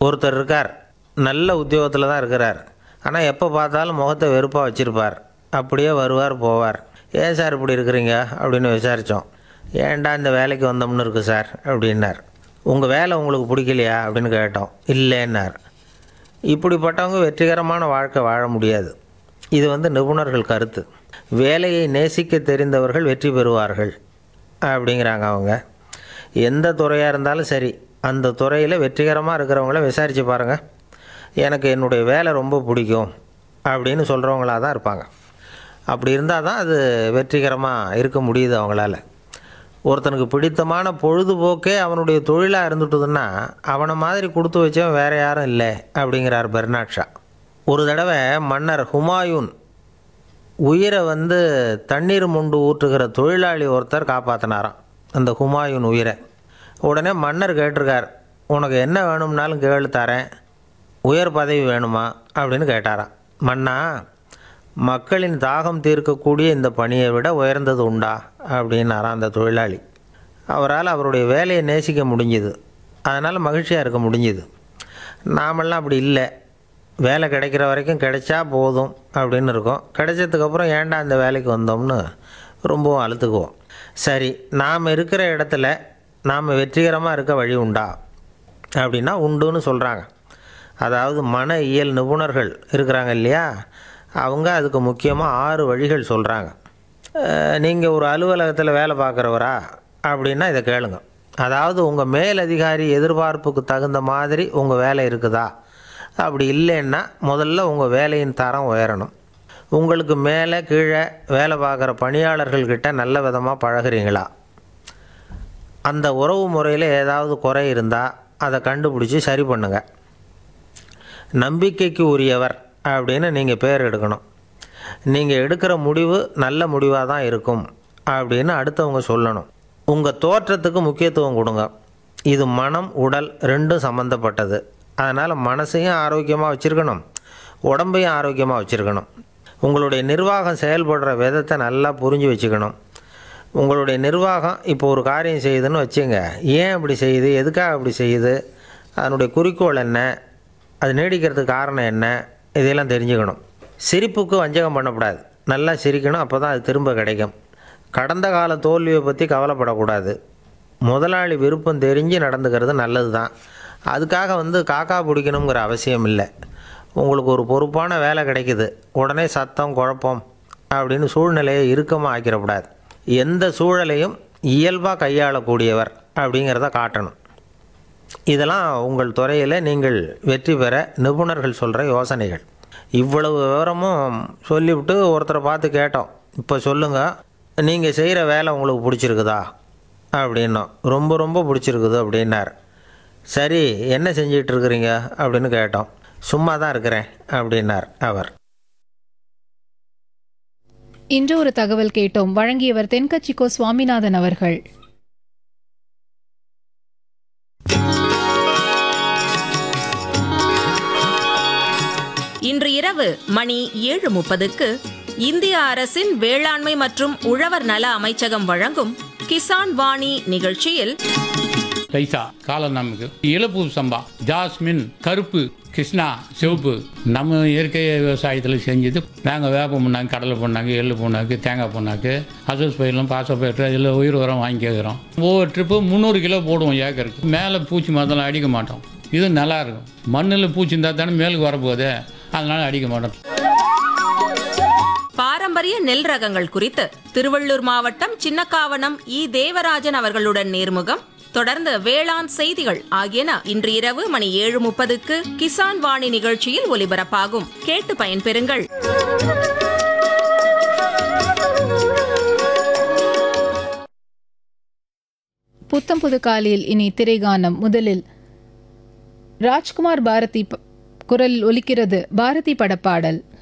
ஒருத்தர் இருக்கார் நல்ல உத்தியோகத்தில் தான் இருக்கிறார் ஆனால் எப்போ பார்த்தாலும் முகத்தை வெறுப்பாக வச்சுருப்பார் அப்படியே வருவார் போவார் ஏன் சார் இப்படி இருக்கிறீங்க அப்படின்னு விசாரித்தோம் ஏன்டா இந்த வேலைக்கு வந்தோம்னு இருக்குது சார் அப்படின்னார் உங்கள் வேலை உங்களுக்கு பிடிக்கலையா அப்படின்னு கேட்டோம் இல்லைன்னார் இப்படிப்பட்டவங்க வெற்றிகரமான வாழ்க்கை வாழ முடியாது இது வந்து நிபுணர்கள் கருத்து வேலையை நேசிக்க தெரிந்தவர்கள் வெற்றி பெறுவார்கள் அப்படிங்கிறாங்க அவங்க எந்த துறையாக இருந்தாலும் சரி அந்த துறையில் வெற்றிகரமாக இருக்கிறவங்கள விசாரித்து பாருங்கள் எனக்கு என்னுடைய வேலை ரொம்ப பிடிக்கும் அப்படின்னு சொல்கிறவங்களா தான் இருப்பாங்க அப்படி இருந்தால் தான் அது வெற்றிகரமாக இருக்க முடியுது அவங்களால ஒருத்தனுக்கு பிடித்தமான பொழுதுபோக்கே அவனுடைய தொழிலாக இருந்துட்டுதுன்னா அவனை மாதிரி கொடுத்து வச்சவன் வேற யாரும் இல்லை அப்படிங்கிறார் பெர்னாட் ஷா ஒரு தடவை மன்னர் ஹுமாயூன் உயிரை வந்து தண்ணீர் முண்டு ஊற்றுகிற தொழிலாளி ஒருத்தர் காப்பாற்றினாராம் அந்த ஹுமாயூன் உயிரை உடனே மன்னர் கேட்டிருக்கார் உனக்கு என்ன வேணும்னாலும் கேளு தரேன் உயர் பதவி வேணுமா அப்படின்னு கேட்டாராம் மன்னா மக்களின் தாகம் தீர்க்கக்கூடிய இந்த பணியை விட உயர்ந்தது உண்டா அப்படின்னாராம் அந்த தொழிலாளி அவரால் அவருடைய வேலையை நேசிக்க முடிஞ்சுது அதனால் மகிழ்ச்சியாக இருக்க முடிஞ்சுது நாமெல்லாம் அப்படி இல்லை வேலை கிடைக்கிற வரைக்கும் கிடைச்சா போதும் அப்படின்னு இருக்கோம் கிடைச்சதுக்கப்புறம் ஏன்டா இந்த வேலைக்கு வந்தோம்னு ரொம்பவும் அழுத்துக்குவோம் சரி நாம் இருக்கிற இடத்துல நாம் வெற்றிகரமாக இருக்க வழி உண்டா அப்படின்னா உண்டுன்னு சொல்கிறாங்க அதாவது மன இயல் நிபுணர்கள் இருக்கிறாங்க இல்லையா அவங்க அதுக்கு முக்கியமாக ஆறு வழிகள் சொல்கிறாங்க நீங்கள் ஒரு அலுவலகத்தில் வேலை பார்க்குறவரா அப்படின்னா இதை கேளுங்க அதாவது உங்கள் மேலதிகாரி எதிர்பார்ப்புக்கு தகுந்த மாதிரி உங்கள் வேலை இருக்குதா அப்படி இல்லைன்னா முதல்ல உங்கள் வேலையின் தரம் உயரணும் உங்களுக்கு மேலே கீழே வேலை பார்க்குற பணியாளர்கள்கிட்ட நல்ல விதமாக பழகுறீங்களா அந்த உறவு முறையில் ஏதாவது குறை இருந்தால் அதை கண்டுபிடிச்சி சரி பண்ணுங்க நம்பிக்கைக்கு உரியவர் அப்படின்னு நீங்கள் பேர் எடுக்கணும் நீங்கள் எடுக்கிற முடிவு நல்ல முடிவாக தான் இருக்கும் அப்படின்னு அடுத்தவங்க சொல்லணும் உங்கள் தோற்றத்துக்கு முக்கியத்துவம் கொடுங்க இது மனம் உடல் ரெண்டும் சம்மந்தப்பட்டது அதனால் மனசையும் ஆரோக்கியமாக வச்சுருக்கணும் உடம்பையும் ஆரோக்கியமாக வச்சுருக்கணும் உங்களுடைய நிர்வாகம் செயல்படுற விதத்தை நல்லா புரிஞ்சு வச்சுக்கணும் உங்களுடைய நிர்வாகம் இப்போ ஒரு காரியம் செய்யுதுன்னு வச்சுங்க ஏன் அப்படி செய்யுது எதுக்காக அப்படி செய்யுது அதனுடைய குறிக்கோள் என்ன அது நீடிக்கிறதுக்கு காரணம் என்ன இதையெல்லாம் தெரிஞ்சுக்கணும் சிரிப்புக்கு வஞ்சகம் பண்ணக்கூடாது நல்லா சிரிக்கணும் அப்போ தான் அது திரும்ப கிடைக்கும் கடந்த கால தோல்வியை பற்றி கவலைப்படக்கூடாது முதலாளி விருப்பம் தெரிஞ்சு நடந்துக்கிறது நல்லது தான் அதுக்காக வந்து காக்கா பிடிக்கணுங்கிற அவசியம் இல்லை உங்களுக்கு ஒரு பொறுப்பான வேலை கிடைக்குது உடனே சத்தம் குழப்பம் அப்படின்னு சூழ்நிலையை இறுக்கமாக ஆக்கிடக்கூடாது எந்த சூழலையும் இயல்பாக கையாளக்கூடியவர் அப்படிங்கிறத காட்டணும் இதெல்லாம் உங்கள் துறையில் நீங்கள் வெற்றி பெற நிபுணர்கள் சொல்கிற யோசனைகள் இவ்வளவு விவரமும் சொல்லிவிட்டு ஒருத்தரை பார்த்து கேட்டோம் இப்போ சொல்லுங்கள் நீங்கள் செய்கிற வேலை உங்களுக்கு பிடிச்சிருக்குதா அப்படின்னோம் ரொம்ப ரொம்ப பிடிச்சிருக்குது அப்படின்னார் சரி என்ன செஞ்சிட்டு இருக்கிறீங்க அப்படின்னு கேட்டோம் சும்மா தான் இருக்கிறேன் அப்படின்னார் அவர் இன்று ஒரு தகவல் கேட்டோம் வழங்கியவர் தென்கட்சிக்கோ சுவாமிநாதன் அவர்கள் இன்று இரவு மணி ஏழு முப்பதுக்கு இந்திய அரசின் வேளாண்மை மற்றும் உழவர் நல அமைச்சகம் வழங்கும் கிசான் வாணி நிகழ்ச்சியில் ரைசா காலம் நமக்கு இளப்பூ சம்பா ஜாஸ்மின் கருப்பு கிருஷ்ணா சிவப்பு நம்ம இயற்கை விவசாயத்தில் செஞ்சது நாங்கள் வேப்பம் பண்ணாங்க கடலை பண்ணாங்க எள்ளு பண்ணாக்கு தேங்காய் பண்ணாக்கு அசோஸ் பயிரெலாம் பாச பயிர் இதில் உயிர் உரம் வாங்கி கேட்குறோம் ஒவ்வொரு ட்ரிப்பு முந்நூறு கிலோ போடுவோம் ஏக்கருக்கு மேலே பூச்சி மருந்தெல்லாம் அடிக்க மாட்டோம் இது நல்லா இருக்கும் மண்ணில் பூச்சி இருந்தால் தானே மேலுக்கு வரப்போகுது அதனால அடிக்க மாட்டோம் பாரம்பரிய நெல் ரகங்கள் குறித்து திருவள்ளூர் மாவட்டம் சின்னக்காவனம் இ தேவராஜன் அவர்களுடன் நேர்முகம் தொடர்ந்து வேளாண் செய்திகள் ஆகியன இன்று இரவு மணி ஏழு முப்பதுக்கு கிசான் வாணி நிகழ்ச்சியில் ஒலிபரப்பாகும் கேட்டு பயன்பெறுங்கள் புத்தம் புது காலையில் இனி திரைகானம் முதலில் ராஜ்குமார் பாரதி ப- குரலில் ஒலிக்கிறது பாரதி படப்பாடல்